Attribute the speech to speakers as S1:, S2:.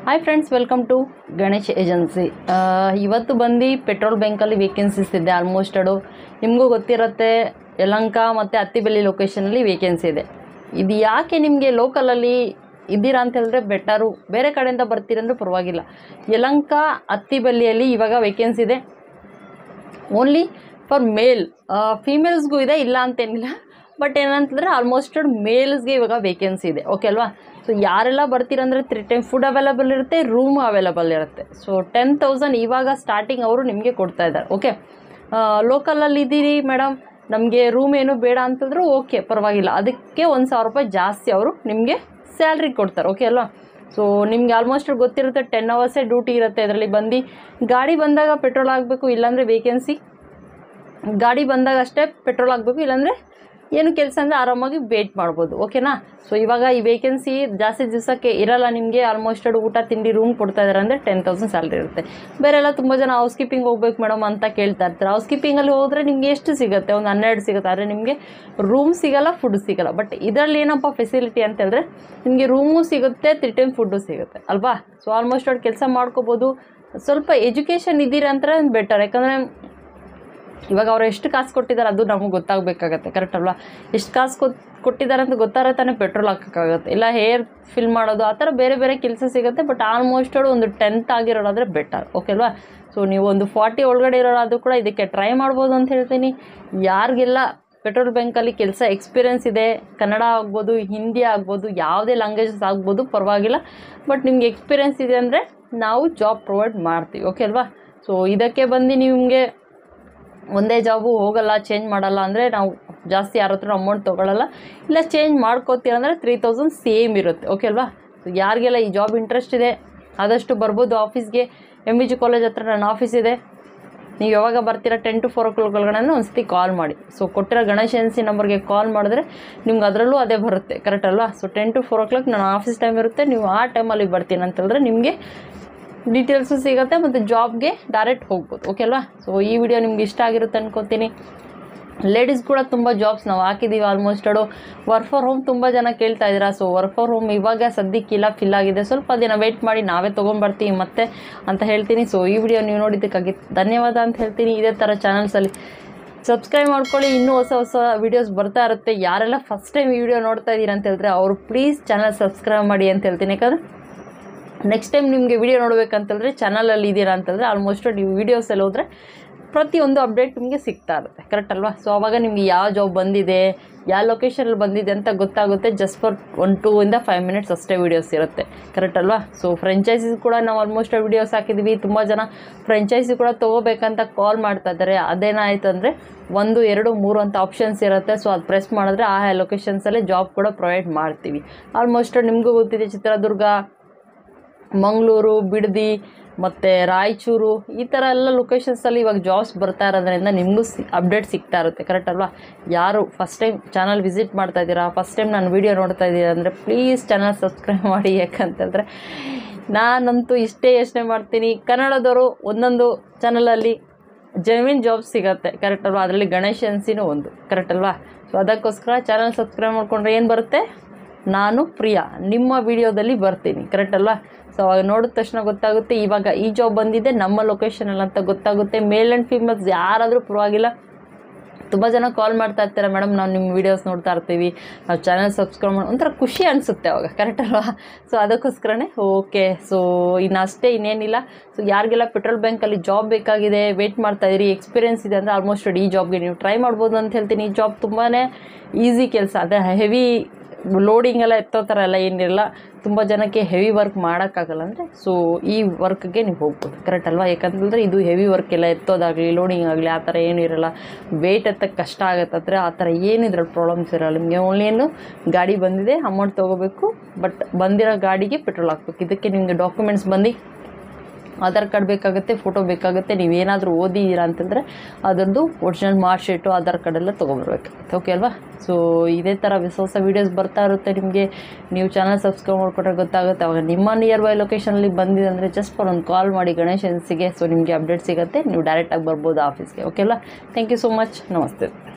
S1: hi friends welcome to Ganesh agency ಇವತ್ತು ಬಂದು petrol ಬ್ಯಾಂಕಲ್ಲಿ ವೇಕೆನ್ಸೀಸ್ ಇದೆ ಆಲ್ಮೋಸ್ಟ್ ಅದು ನಿಮಗೂ ಗೊತ್ತಿರುತ್ತೆ ಯಲಂಕ ಮತ್ತು ಅತ್ತಿಬೆಲ್ಲಿ ಲೊಕೇಶನಲ್ಲಿ ವೇಕೆನ್ಸಿ ಇದೆ ಇದು ಯಾಕೆ ನಿಮಗೆ ಲೋಕಲಲ್ಲಿ ಇದ್ದೀರಾ ಅಂತ ಹೇಳಿದ್ರೆ ಬೆಟರು ಬೇರೆ ಕಡೆಯಿಂದ ಬರ್ತೀರಂದ್ರೆ ಪರವಾಗಿಲ್ಲ ಯಲಂಕ ಅತ್ತಿಬೆಲ್ಲಿಯಲ್ಲಿ ಇವಾಗ ವೇಕೆನ್ಸಿ ಇದೆ ಓನ್ಲಿ ಫಾರ್ ಮೇಲ್ ಫೀಮೇಲ್ಸ್ಗೂ ಇದೆ ಇಲ್ಲ ಅಂತೇನಿಲ್ಲ ಬಟ್ ಏನಂತಂದರೆ ಆಲ್ಮೋಸ್ಟ್ ಮೇಲ್ಸ್ಗೆ ಇವಾಗ ವೇಕೆನ್ಸಿ ಇದೆ ಓಕೆ ಅಲ್ವಾ ಸೊ ಯಾರೆಲ್ಲ ಬರ್ತೀರಂದರೆ ತ್ರೀ ಟೈಮ್ ಫುಡ್ ಅವೈಲಬಲ್ ಇರುತ್ತೆ ರೂಮ್ ಅವೈಲಬಲ್ ಇರುತ್ತೆ ಸೊ ಟೆನ್ ತೌಸಂಡ್ ಇವಾಗ ಸ್ಟಾರ್ಟಿಂಗ್ ಅವರು ನಿಮಗೆ ಕೊಡ್ತಾ ಇದ್ದಾರೆ ಓಕೆ ಲೋಕಲಲ್ಲಿ ಇದ್ದೀರಿ ಮೇಡಮ್ ನಮಗೆ ರೂಮ್ ಏನು ಬೇಡ ಅಂತಂದ್ರೆ ಓಕೆ ಪರವಾಗಿಲ್ಲ ಅದಕ್ಕೆ ಒಂದು ಸಾವಿರ ರೂಪಾಯಿ ಜಾಸ್ತಿ ಅವರು ನಿಮಗೆ ಸ್ಯಾಲ್ರಿ ಕೊಡ್ತಾರೆ ಓಕೆ ಅಲ್ವಾ ಸೊ ನಿಮ್ಗೆ ಆಲ್ಮೋಸ್ಟ್ ಗೊತ್ತಿರುತ್ತೆ ಟೆನ್ ಅವರ್ಸೇ ಡ್ಯೂಟಿ ಇರುತ್ತೆ ಇದರಲ್ಲಿ ಬಂದು ಗಾಡಿ ಬಂದಾಗ ಪೆಟ್ರೋಲ್ ಆಗಬೇಕು ಇಲ್ಲಾಂದರೆ ವೇಕೆನ್ಸಿ ಗಾಡಿ ಬಂದಾಗ ಅಷ್ಟೇ ಪೆಟ್ರೋಲ್ ಆಗಬೇಕು ಇಲ್ಲಾಂದರೆ ಏನು ಕೆಲಸ ಅಂದರೆ ಆರಾಮಾಗಿ ವೇಟ್ ಮಾಡ್ಬೋದು ಓಕೆನಾ ಸೊ ಇವಾಗ ಈ ವೇಕೆನ್ಸಿ ಜಾಸ್ತಿ ದಿವಸಕ್ಕೆ ಇರಲ್ಲ ನಿಮಗೆ ಆಲ್ಮೋಸ್ಟ್ ಊಟ ತಿಂಡಿ ರೂಮ್ ಕೊಡ್ತಾ ಇದ್ದಾರೆ ಅಂದರೆ ಟೆನ್ ತೌಸಂಡ್ ಸ್ಯಾಲ್ರಿ ಇರುತ್ತೆ ಬೇರೆ ಎಲ್ಲ ತುಂಬ ಜನ ಹೌಸ್ ಕೀಪಿಂಗ್ ಹೋಗ್ಬೇಕು ಮೇಡಮ್ ಅಂತ ಕೇಳ್ತಾ ಇರ್ತಾರೆ ಹೌಸ್ ಕೀಪಿಂಗಲ್ಲಿ ಹೋದರೆ ನಿಮಗೆ ಎಷ್ಟು ಸಿಗುತ್ತೆ ಒಂದು ಹನ್ನೆರಡು ಸಿಗುತ್ತೆ ಆದರೆ ನಿಮಗೆ ರೂಮ್ ಸಿಗಲ್ಲ ಫುಡ್ ಸಿಗಲ್ಲ ಬಟ್ ಇದರಲ್ಲಿ ಏನಪ್ಪ ಫೆಸಿಲಿಟಿ ಅಂತ ಹೇಳಿದ್ರೆ ನಿಮಗೆ ರೂಮು ಸಿಗುತ್ತೆ ತ್ರೀ ಟೈಮ್ ಫುಡ್ಡು ಸಿಗುತ್ತೆ ಅಲ್ವಾ ಸೊ ಆಲ್ಮೋಸ್ಟ್ ಅವ್ರು ಕೆಲಸ ಮಾಡ್ಕೋಬೋದು ಸ್ವಲ್ಪ ಎಜುಕೇಷನ್ ಇದ್ದೀರಾ ಅಂತ ಬೆಟರ್ ಯಾಕಂದರೆ ಇವಾಗ ಅವ್ರು ಎಷ್ಟು ಕಾಸು ಕೊಟ್ಟಿದ್ದಾರೆ ಅದು ನಮಗೆ ಗೊತ್ತಾಗಬೇಕಾಗತ್ತೆ ಕರೆಕ್ಟ್ ಅಲ್ವಾ ಎಷ್ಟು ಕಾಸು ಕೊಟ್ ಕೊಟ್ಟಿದ್ದಾರೆ ಅಂತ ಗೊತ್ತಾದ್ರೆ ತಾನೇ ಪೆಟ್ರೋಲ್ ಹಾಕೋಕ್ಕಾಗತ್ತೆ ಇಲ್ಲ ಹೇರ್ ಫಿಲ್ ಮಾಡೋದು ಆ ಥರ ಬೇರೆ ಬೇರೆ ಕೆಲಸ ಸಿಗುತ್ತೆ ಬಟ್ ಆಲ್ಮೋಸ್ಟ್ ಒಂದು ಟೆಂತ್ ಆಗಿರೋದಾದರೆ ಬೆಟರ್ ಓಕೆ ಅಲ್ವಾ ಸೊ ನೀವು ಒಂದು ಫಾರ್ಟಿ ಒಳಗಡೆ ಇರೋರಾದರೂ ಕೂಡ ಇದಕ್ಕೆ ಟ್ರೈ ಮಾಡ್ಬೋದು ಅಂತ ಹೇಳ್ತೀನಿ ಯಾರಿಗೆಲ್ಲ ಪೆಟ್ರೋಲ್ ಬ್ಯಾಂಕಲ್ಲಿ ಕೆಲಸ ಎಕ್ಸ್ಪೀರಿಯನ್ಸ್ ಇದೆ ಕನ್ನಡ ಆಗ್ಬೋದು ಹಿಂದಿ ಆಗ್ಬೋದು ಯಾವುದೇ ಲ್ಯಾಂಗ್ವೇಜಸ್ ಆಗ್ಬೋದು ಪರವಾಗಿಲ್ಲ ಬಟ್ ನಿಮ್ಗೆ ಎಕ್ಸ್ಪೀರಿಯನ್ಸ್ ಇದೆ ಅಂದರೆ ನಾವು ಜಾಬ್ ಪ್ರೊವೈಡ್ ಮಾಡ್ತೀವಿ ಓಕೆ ಅಲ್ವಾ ಸೊ ಇದಕ್ಕೆ ಬಂದು ನಿಮಗೆ ಒಂದೇ ಜಾಬು ಹೋಗಲ್ಲ ಚೇಂಜ್ ಮಾಡಲ್ಲ ಅಂದರೆ ನಾವು ಜಾಸ್ತಿ ಯಾರ ಹತ್ರ ಅಮೌಂಟ್ ತೊಗೊಳ್ಳಲ್ಲ ಇಲ್ಲ ಚೇಂಜ್ ಮಾಡ್ಕೋತೀರ ಅಂದರೆ ತ್ರೀ ತೌಸಂಡ್ ಸೇಮ್ ಇರುತ್ತೆ ಓಕೆ ಅಲ್ವಾ ಸೊ ಯಾರಿಗೆಲ್ಲ ಈ ಜಾಬ್ ಇಂಟ್ರೆಸ್ಟ್ ಇದೆ ಆದಷ್ಟು ಬರ್ಬೋದು ಆಫೀಸ್ಗೆ ಎಮ್ ವಿ ಜಿ ಕಾಲೇಜ್ ಹತ್ರ ನನ್ನ ಆಫೀಸ್ ಇದೆ ನೀವು ಯಾವಾಗ ಬರ್ತೀರಾ ten to four o'clock ಒಳಗಡೆ ಒಂದು ಸತಿ ಕಾಲ್ ಮಾಡಿ ಸೊ ಕೊಟ್ಟಿರೋ ಗಣೇಶ್ ಎನ್ಸಿ ನಂಬರ್ಗೆ ಕಾಲ್ ಮಾಡಿದ್ರೆ ನಿಮ್ಗೆ ಅದರಲ್ಲೂ ಅದೇ ಬರುತ್ತೆ ಕರೆಕ್ಟ್ ಅಲ್ವಾ so ten to four o'clock ನನ್ನ ಆಫೀಸ್ ಟೈಮ್ ಇರುತ್ತೆ ನೀವು ಆ ಟೈಮಲ್ಲಿ ಬರ್ತೀನಿ ಅಂತ ಹೇಳಿದ್ರೆ ನಿಮಗೆ ಡೀಟೇಲ್ಸು ಸಿಗುತ್ತೆ ಮತ್ತು ಜಾಬ್ಗೆ ಡೈರೆಕ್ಟ್ ಹೋಗ್ಬೋದು ಓಕೆ ಅಲ್ವಾ ಸೊ ಈ ವಿಡಿಯೋ ನಿಮ್ಗೆ ಇಷ್ಟ ಆಗಿರುತ್ತೆ ಅನ್ಕೋತೀನಿ ಲೇಡೀಸ್ ಕೂಡ ತುಂಬ ಜಾಬ್ಸ್ ನಾವು ಹಾಕಿದ್ದೀವಿ ಆಲ್ಮೋಸ್ಟ್ ಅದು ವರ್ಕ್ ಫಾರ್ ಹೋಮ್ ತುಂಬ ಜನ ಕೇಳ್ತಾ ಇದ್ದೀರಾ ಸೊ ವರ್ಕ್ ಫಾರ್ ಹೋಮ್ ಇವಾಗ ಸದ್ಯಕ್ಕಿಲ್ಲ ಫಿಲ್ ಆಗಿದೆ ಸ್ವಲ್ಪ ದಿನ ವೆಯ್ಟ್ ಮಾಡಿ ನಾವೇ ತೊಗೊಂಬರ್ತೀವಿ ಮತ್ತೆ ಅಂತ ಹೇಳ್ತೀನಿ ಸೊ ಈ ವಿಡಿಯೋ ನೀವು ನೋಡಿದ್ದಕ್ಕಾಗಿ ಧನ್ಯವಾದ ಅಂತ ಹೇಳ್ತೀನಿ ಇದೇ ಥರ ಚಾನಲ್ಸಲ್ಲಿ ಸಬ್ಸ್ಕ್ರೈಬ್ ಮಾಡ್ಕೊಳ್ಳಿ ಇನ್ನೂ ಹೊಸ ಹೊಸ ವೀಡಿಯೋಸ್ ಬರ್ತಾ ಇರುತ್ತೆ ಯಾರೆಲ್ಲ ಫಸ್ಟ್ ಟೈಮ್ ಈ ವಿಡಿಯೋ ನೋಡ್ತಾ ಇದ್ದೀರಾ ಅಂತ ಹೇಳಿದ್ರೆ ಅವರು ಪ್ಲೀಸ್ ಚಾನಲ್ ಸಬ್ಸ್ಕ್ರೈಬ್ ಮಾಡಿ ಅಂತ ಹೇಳ್ತೀನಿ ಯಾಕಂದರೆ ನೆಕ್ಸ್ಟ್ ಟೈಮ್ ನಿಮಗೆ ವಿಡಿಯೋ ನೋಡಬೇಕಂತಂದರೆ ಚಾನಲಲ್ಲಿ ಇದ್ದೀರಾ ಅಂತಂದರೆ ಆಲ್ಮೋಸ್ಟ್ ನೀವು ವೀಡಿಯೋಸಲ್ಲಿ ಹೋದರೆ ಪ್ರತಿಯೊಂದು ಅಪ್ಡೇಟ್ ನಿಮಗೆ ಸಿಗ್ತಾ ಇರುತ್ತೆ ಕರೆಕ್ಟ್ ಅಲ್ವಾ ಸೊ ಆವಾಗ ನಿಮಗೆ ಯಾವ ಜಾಬ್ ಬಂದಿದೆ ಯಾವ ಲೊಕೇಶನಲ್ಲಿ ಬಂದಿದೆ ಅಂತ ಗೊತ್ತಾಗುತ್ತೆ ಜಸ್ಟ್ ಫಾರ್ ಒನ್ ಟೂ ಇಂದ ಫೈವ್ ಮಿನಿಟ್ಸ್ ಅಷ್ಟೇ ವೀಡಿಯೋಸ್ ಇರುತ್ತೆ ಕರೆಕ್ಟ್ ಅಲ್ವಾ ಸೊ ಫ್ರೆಂಚೈಸೀಸ್ ಕೂಡ ನಾವು ಆಲ್ಮೋಸ್ಟ್ ವೀಡಿಯೋಸ್ ಹಾಕಿದ್ದೀವಿ ತುಂಬ ಜನ ಫ್ರೆಂಚೈಸಿ ಕೂಡ ತೊಗೋಬೇಕಂತ ಕಾಲ್ ಮಾಡ್ತಾ ಇದ್ದಾರೆ ಅದೇನಾಯ್ತು ಅಂದರೆ ಒಂದು ಎರಡು ಮೂರು ಅಂತ ಆಪ್ಷನ್ಸ್ ಇರುತ್ತೆ ಸೊ ಅದು ಪ್ರೆಸ್ ಮಾಡಿದ್ರೆ ಆ ಲೊಕೇಶನ್ಸಲ್ಲೇ ಜಾಬ್ ಕೂಡ ಪ್ರೊವೈಡ್ ಮಾಡ್ತೀವಿ ಆಲ್ಮೋಸ್ಟ್ ನಿಮಗೂ ಗೊತ್ತಿದೆ ಚಿತ್ರದುರ್ಗ ಮಂಗಳೂರು ಬಿಡದಿ ಮತ್ತು ರಾಯಚೂರು ಈ ಥರ ಎಲ್ಲ ಲೊಕೇಶನ್ಸಲ್ಲಿ ಇವಾಗ ಜಾಬ್ಸ್ ಬರ್ತಾ ಇರೋದ್ರಿಂದ ನಿಮಗೂ ಸಿ ಅಪ್ಡೇಟ್ ಸಿಗ್ತಾ ಇರುತ್ತೆ ಕರೆಕ್ಟ್ ಅಲ್ವಾ ಯಾರು ಫಸ್ಟ್ ಟೈಮ್ ಚಾನಲ್ ವಿಸಿಟ್ ಮಾಡ್ತಾ ಇದ್ದೀರಾ ಫಸ್ಟ್ ಟೈಮ್ ನಾನು ವೀಡಿಯೋ ನೋಡ್ತಾ ಇದ್ದೀರಾ ಅಂದರೆ ಪ್ಲೀಸ್ ಚಾನಲ್ ಸಬ್ಸ್ಕ್ರೈಬ್ ಮಾಡಿ ಯಾಕಂತಂದರೆ ನಾನಂತೂ ಇಷ್ಟೇ ಯೋಚನೆ ಮಾಡ್ತೀನಿ ಕನ್ನಡದವರು ಒಂದೊಂದು ಚಾನಲಲ್ಲಿ ಜೆನ್ವಿನ್ ಜಾಬ್ ಸಿಗುತ್ತೆ ಕರೆಕ್ಟ್ ಅಲ್ವಾ ಅದರಲ್ಲಿ ಗಣೇಶ್ ಎನ್ಸಿನೂ ಒಂದು ಕರೆಕ್ಟ್ ಅಲ್ವಾ ಸೊ ಅದಕ್ಕೋಸ್ಕರ ಚಾನಲ್ ಸಬ್ಸ್ಕ್ರೈಬ್ ಮಾಡಿಕೊಂಡ್ರೆ ಏನು ಬರುತ್ತೆ ನಾನು ಪ್ರಿಯಾ ನಿಮ್ಮ ವಿಡಿಯೋದಲ್ಲಿ ಬರ್ತೀನಿ ಕರೆಕ್ಟ್ ಅಲ್ವಾ ಸೊ ಅವಾಗ ನೋಡಿದ ತಕ್ಷಣ ಗೊತ್ತಾಗುತ್ತೆ ಇವಾಗ ಈ ಜಾಬ್ ಬಂದಿದೆ ನಮ್ಮ ಲೊಕೇಶನಲ್ಲಿ ಅಂತ ಗೊತ್ತಾಗುತ್ತೆ ಮೇಲ್ ಆ್ಯಂಡ್ ಫೀಮೇಲ್ಸ್ ಯಾರಾದರೂ ಪರವಾಗಿಲ್ಲ ತುಂಬ ಜನ ಕಾಲ್ ಮಾಡ್ತಾ ಇರ್ತಾರೆ ಮೇಡಮ್ ನಾವು ನಿಮ್ಮ ವೀಡಿಯೋಸ್ ನೋಡ್ತಾ ಇರ್ತೀವಿ ನಾವು ಚಾನಲ್ ಸಬ್ಸ್ಕ್ರೈಬ್ ಮಾಡಿ ಒಂಥರ ಖುಷಿ ಅನಿಸುತ್ತೆ ಅವಾಗ ಕರೆಕ್ಟ್ ಅಲ್ವಾ ಸೊ ಅದಕ್ಕೋಸ್ಕರನೇ ಓಕೆ ಸೊ ಇನ್ನು ಅಷ್ಟೇ ಇನ್ನೇನಿಲ್ಲ ಸೊ ಯಾರಿಗೆಲ್ಲ ಪೆಟ್ರೋಲ್ ಬ್ಯಾಂಕಲ್ಲಿ ಜಾಬ್ ಬೇಕಾಗಿದೆ ವೇಟ್ ಮಾಡ್ತಾ ಇದ್ದೀರಿ ಎಕ್ಸ್ಪೀರಿಯನ್ಸ್ ಇದೆ ಅಂದರೆ ಆಲ್ಮೋಸ್ಟ್ ಈ ಜಾಬ್ಗೆ ನೀವು ಟ್ರೈ ಮಾಡ್ಬೋದು ಅಂತ ಹೇಳ್ತೀನಿ ಈ ಜಾಬ್ ತುಂಬಾ ಈಸಿ ಕೆಲಸ ಅಂದರೆ ಹೆವಿ ಲೋಡಿಂಗ್ ಎಲ್ಲ ಎತ್ತೋ ಥರ ಎಲ್ಲ ಏನಿರಲ್ಲ ತುಂಬ ಜನಕ್ಕೆ ಹೆವಿ ವರ್ಕ್ ಮಾಡೋಕ್ಕಾಗಲ್ಲ ಅಂದರೆ ಸೊ ಈ ವರ್ಕ್ಗೆ ನೀವು ಹೋಗ್ಬೋದು ಕರೆಕ್ಟ್ ಅಲ್ವಾ ಯಾಕಂತಂದರೆ ಇದು ಹೆವಿ ವರ್ಕ್ ಎಲ್ಲ ಎತ್ತೋದಾಗಲಿ ಲೋಡಿಂಗ್ ಆಗಲಿ ಆ ಥರ ಏನೂ ಇರಲ್ಲ ವೇಟ್ ಎತ್ತಕ್ಕೆ ಕಷ್ಟ ಆಗುತ್ತೆ ಅಂದರೆ ಆ ಥರ ಏನು ಇದ್ರಲ್ಲಿ ಪ್ರಾಬ್ಲಮ್ಸ್ ಇರಲ್ಲ ನಿಮಗೆ ಓನ್ಲಿ ಏನು ಗಾಡಿ ಬಂದಿದೆ ಅಮೌಂಟ್ ತೊಗೋಬೇಕು ಬಟ್ ಬಂದಿರೋ ಗಾಡಿಗೆ ಪೆಟ್ರೋಲ್ ಹಾಕ್ಬೇಕು ಇದಕ್ಕೆ ನಿಮಗೆ ಡಾಕ್ಯುಮೆಂಟ್ಸ್ ಬಂದು ಆಧಾರ್ ಕಾರ್ಡ್ ಬೇಕಾಗುತ್ತೆ ಫೋಟೋ ಬೇಕಾಗುತ್ತೆ ನೀವೇನಾದರೂ ಓದಿದ್ದೀರಾ ಅಂತಂದರೆ ಅದರದ್ದು original mark sheet Aadhaar card ಎಲ್ಲ ತೊಗೊಬರ್ಬೇಕಾಗುತ್ತೆ ಓಕೆ ಅಲ್ವಾ ಸೊ ಇದೇ ಥರ ಹೊಸ ಹೊಸ ವೀಡಿಯೋಸ್ ಬರ್ತಾ ಇರುತ್ತೆ ನಿಮಗೆ ನೀವು ಚಾನಲ್ ಸಬ್ಸ್ಕ್ರೈಬ್ ಮಾಡ್ಕೊಂಡ್ರೆ ಗೊತ್ತಾಗುತ್ತೆ ಅವಾಗ ನಿಮ್ಮ ನಿಯರ್ ಬೈ ಲೊಕೇಶನಲ್ಲಿ ಬಂದಿದೆ ಅಂದರೆ ಜಸ್ಟ್ ಫಾರ್ ಒಂದು ಕಾಲ್ ಮಾಡಿ ಗಣೇಶ್ ಎನ್ಸಿಗೆ ಸೊ ನಿಮಗೆ ಅಪ್ಡೇಟ್ ಸಿಗುತ್ತೆ ನೀವು ಡೈರೆಕ್ಟಾಗಿ ಬರ್ಬೋದು ಆಫೀಸ್ಗೆ ಓಕೆ ಅಲ್ವಾ ಥ್ಯಾಂಕ್ ಯು ಸೊ ಮಚ್ ನಮಸ್ತೆ